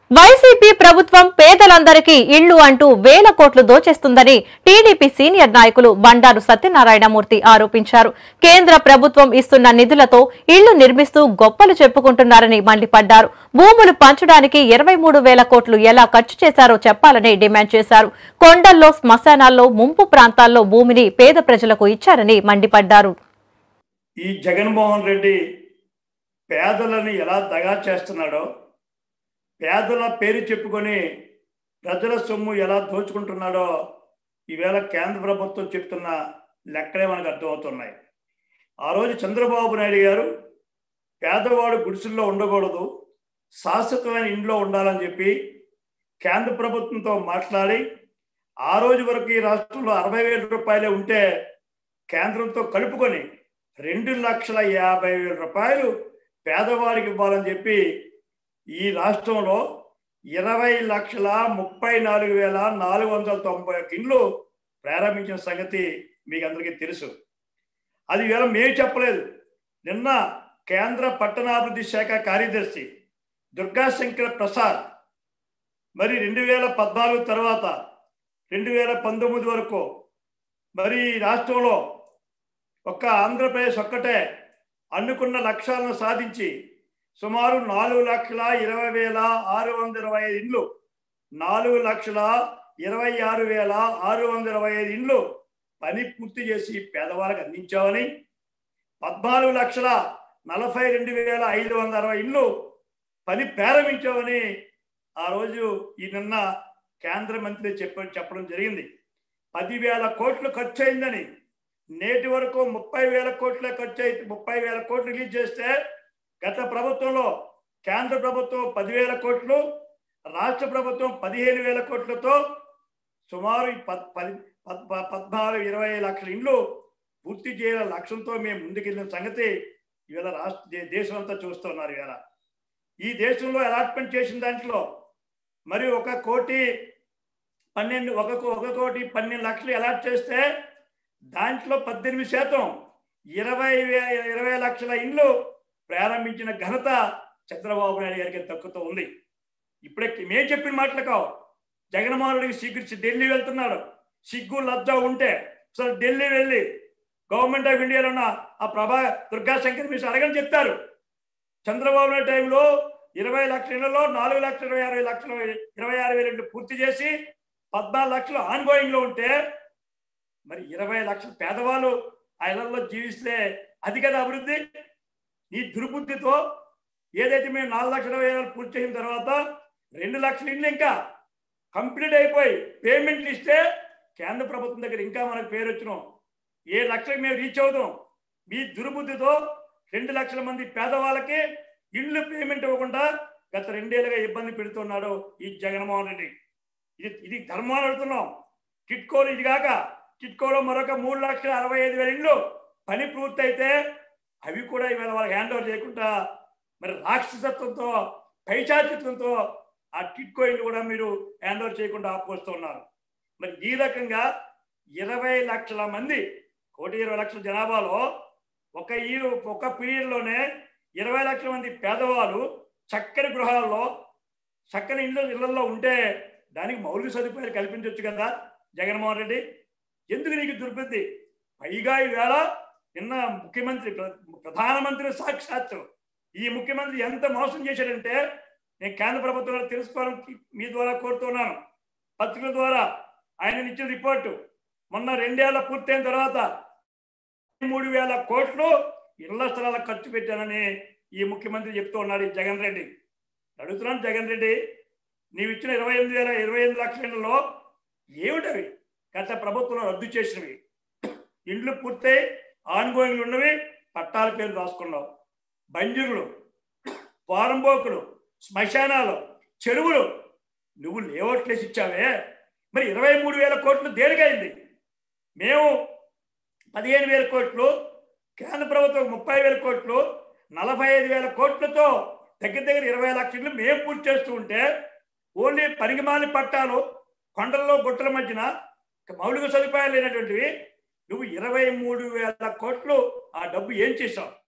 YCP ప్రభుత్వం పేదలందరికీ ఇళ్లు అంటూ వేల కోట్లు దోచేస్తుందని టీడీపీ సీనియర్ నాయకులు బండారు సత్యనారాయణమూర్తి ఆరోపించారు కేంద్ర ప్రభుత్వం ఇస్తున్న నిధులతో ఇళ్లు నిర్మిస్తూ గొప్పలు చెప్పుకుంటున్నారని మండిపడ్డారు భూములు పంచడానికి ఇరవై మూడు వేల కోట్లు ఎలా ఖర్చు చేశారో చెప్పాలని డిమాండ్ చేశారు కొండల్లో శ్మశానాల్లో ముంపు ప్రాంతాల్లో భూమిని పేద ప్రజలకు ఇచ్చారని మండిపడ్డారు ఈ జగన్మోహన్ రెడ్డి పేదలని ఎలా దగా చేస్తున్నాడో పేదల పేరు చెప్పుకొని ప్రజల సొమ్ము ఎలా దోచుకుంటున్నాడో ఈవేళ కేంద్ర ప్రభుత్వం చెప్తున్న లెక్కలే మనకు అర్థమవుతున్నాయి ఆ రోజు చంద్రబాబు నాయుడు గారు పేదవాడు గుడిసెల్లో ఉండకూడదు శాశ్వతమైన ఇంట్లో ఉండాలని చెప్పి కేంద్ర ప్రభుత్వంతో మాట్లాడి ఆ రోజు వరకు ఈ రాష్ట్రంలో అరవై వేల రూపాయలే ఉంటే కేంద్రంతో కలుపుకొని రెండు లక్షల యాభై వేల రూపాయలు పేదవాడికి ఇవ్వాలని చెప్పి ఈ రాష్ట్రంలో ఇరవై లక్షల ముప్పై నాలుగు వేల నాలుగు వందల తొంభై ఒక్క ఇండ్లు ప్రారంభించిన సంగతి మీకు అందరికీ తెలుసు అది వేళ మేము చెప్పలేదు నిన్న కేంద్ర పట్టణాభివృద్ధి శాఖ కార్యదర్శి దుర్గాశంకర్ ప్రసాద్ మరి రెండు వేల పద్నాలుగు తర్వాత రెండు వేల పంతొమ్మిది వరకు మరి ఈ రాష్ట్రంలో ఒక్క ఆంధ్రప్రదేశ్ ఒక్కటే అనుకున్న లక్ష్యాలను సాధించి సుమారు నాలుగు లక్షల ఇరవై వేల ఆరు వందల ఇరవై ఐదు ఇండ్లు నాలుగు లక్షల ఇరవై ఆరు వేల ఆరు వందల ఇరవై ఐదు ఇండ్లు పని పూర్తి చేసి పేదవాళ్ళకి అందించామని పద్నాలుగు లక్షల నలభై రెండు వేల ఐదు వందల అరవై ఇండ్లు పని ప్రారంభించామని ఆ రోజు ఈ నిన్న కేంద్ర మంత్రి చెప్ప చెప్పడం జరిగింది పదివేల కోట్లు ఖర్చు అయిందని నేటి వరకు ముప్పై వేల కోట్ల ఖర్చు అయితే ముప్పై వేల కోట్లు రిలీజ్ చేస్తే గత ప్రభుత్వంలో కేంద్ర ప్రభుత్వం పదివేల కోట్లు రాష్ట్ర ప్రభుత్వం పదిహేను వేల కోట్లతో సుమారు ఈ పద్ పది పద్ పద్నాలుగు ఇరవై లక్షల ఇండ్లు పూర్తి చేయాల లక్ష్యంతో మేము ముందుకెళ్ళిన సంగతి ఇవాళ రాష్ట్ర దే- దేశం అంతా చూస్తున్నారు ఇవాళ ఈ దేశంలో అలాట్మెంట్ చేసిన దాంట్లో మరి ఒక కోటి పన్నెండు ఒక కో- ఒక కోటి పన్నెండు లక్షలు అలాట్ చేస్తే దాంట్లో పద్దెనిమిది శాతం ఇరవై వే- ఇరవై లక్షల ఇండ్లు ప్రారంభించిన ఘనత చంద్రబాబు నాయుడు గారికి దక్కుతూ ఉంది ఇప్పుడే మేము చెప్పిన మాటలు కావు జగన్మోహన్ రెడ్డికి సిగ్గు ఢిల్లీ వెళ్తున్నాడు సిగ్గు లజ్జ ఉంటే అసలు ఢిల్లీ వెళ్ళి గవర్నమెంట్ ఆఫ్ ఇండియాలో ఉన్న ఆ ప్రభా దుర్గా శంకర్ మిషన్ అడగని చెప్తారు చంద్రబాబు నాయుడు టైంలో ఇరవై లక్షల ఇళ్లలో నాలుగు లక్షల ఇరవై ఆరు లక్షల ఇరవై ఆరు వేల ఇండ్లు పూర్తి చేసి పద్నాలుగు లక్షలు ఆన్ గోయింగ్ లో ఉంటే మరి ఇరవై లక్షల పేదవాళ్ళు ఆ ఇళ్లలో జీవిస్తే అది కదా అభివృద్ధి ఈ దుర్బుద్ధితో ఏదైతే మేము నాలుగు లక్షల ఇరవై వేలు పూర్తి చేసిన తర్వాత రెండు లక్షల ఇండ్లు ఇంకా కంప్లీట్ అయిపోయి పేమెంట్లు ఇస్తే కేంద్ర ప్రభుత్వం దగ్గర ఇంకా మనకు పేరు వచ్చినాం ఏ లక్షలకు మేము రీచ్ అవుతాం మీ దుర్బుద్ధితో రెండు లక్షల మంది పేదవాళ్ళకి ఇల్లు పేమెంట్ ఇవ్వకుండా గత రెండేళ్ళుగా ఇబ్బంది పెడుతున్నాడు ఈ జగన్మోహన్ రెడ్డి ఇది ఇది ధర్మాలు అడుగుతున్నాం టిట్కోలు ఇది కాక టిట్కోలో మరొక మూడు లక్షల అరవై ఐదు వేల ఇళ్ళు పని పూర్తయితే అవి కూడా ఇవాళ వాళ్ళకి హ్యాండ్ ఓవర్ చేయకుండా మరి రాక్షసత్వంతో పైచాచిత్వంతో ఆ టిట్కో ఇల్లు కూడా మీరు హ్యాండ్ ఓవర్ చేయకుండా ఆపుకొస్తున్నారు మరి ఈ రకంగా ఇరవై లక్షల మంది కోటి ఇరవై లక్షల జనాభాలో ఒక ఈ ఒక పీరియడ్లోనే ఇరవై లక్షల మంది పేదవాళ్ళు చక్కని గృహాల్లో చక్కని ఇళ్ళు ఇళ్లలో ఉంటే దానికి మౌలిక సదుపాయాలు కల్పించవచ్చు కదా జగన్మోహన్ రెడ్డి ఎందుకు నీకు దుర్బుద్ధి పైగా ఈవేళ నిన్న ముఖ్యమంత్రి ప్ర- ప్రధానమంత్రి సాక్షాత్తు ఈ ముఖ్యమంత్రి ఎంత మోసం చేశాడంటే నేను కేంద్ర ప్రభుత్వంలో తెలుసుకోవాలని మీ ద్వారా కోరుతున్నాను పత్రికల ద్వారా ఆయన ఇచ్చిన రిపోర్టు మొన్న రెండేళ్ల పూర్తయిన తర్వాత మూడు వేల కోట్లు ఇళ్ల స్థలాలకు ఖర్చు పెట్టానని ఈ ముఖ్యమంత్రి చెప్తూ ఉన్నాడు ఈ జగన్ రెడ్డి అడుగుతున్నాను జగన్ రెడ్డి నీవు ఇచ్చిన ఇరవై ఎనిమిది వేల ఇరవై ఎనిమిది లక్షలలో ఏమిటవి గత ప్రభుత్వం రద్దు చేసినవి ఇండ్లు పూర్తయి ఆన్ గోయింగ్లు ఉన్నవి పట్టాల పేరు రాసుకున్నావు బంజరులు పారంబోకులు శ్మశానాలు చెరువులు నువ్వు లేఅవుట్లేసి ఇచ్చావే మరి ఇరవై మూడు వేల కోట్లు దేనికైంది మేము పదిహేను వేల కోట్లు కేంద్ర ప్రభుత్వం ముప్పై వేల కోట్లు నలభై ఐదు వేల కోట్లతో దగ్గర దగ్గర ఇరవై లక్షలు మేము పూర్తి చేస్తూ ఉంటే ఓన్లీ పరిగమాలి పట్టాలు కొండల్లో గుట్టల మధ్యన మౌలిక సదుపాయాలు లేనటువంటివి నువ్వు ఇరవై మూడు వేల కోట్లు ఆ డబ్బు ఏం చేసావు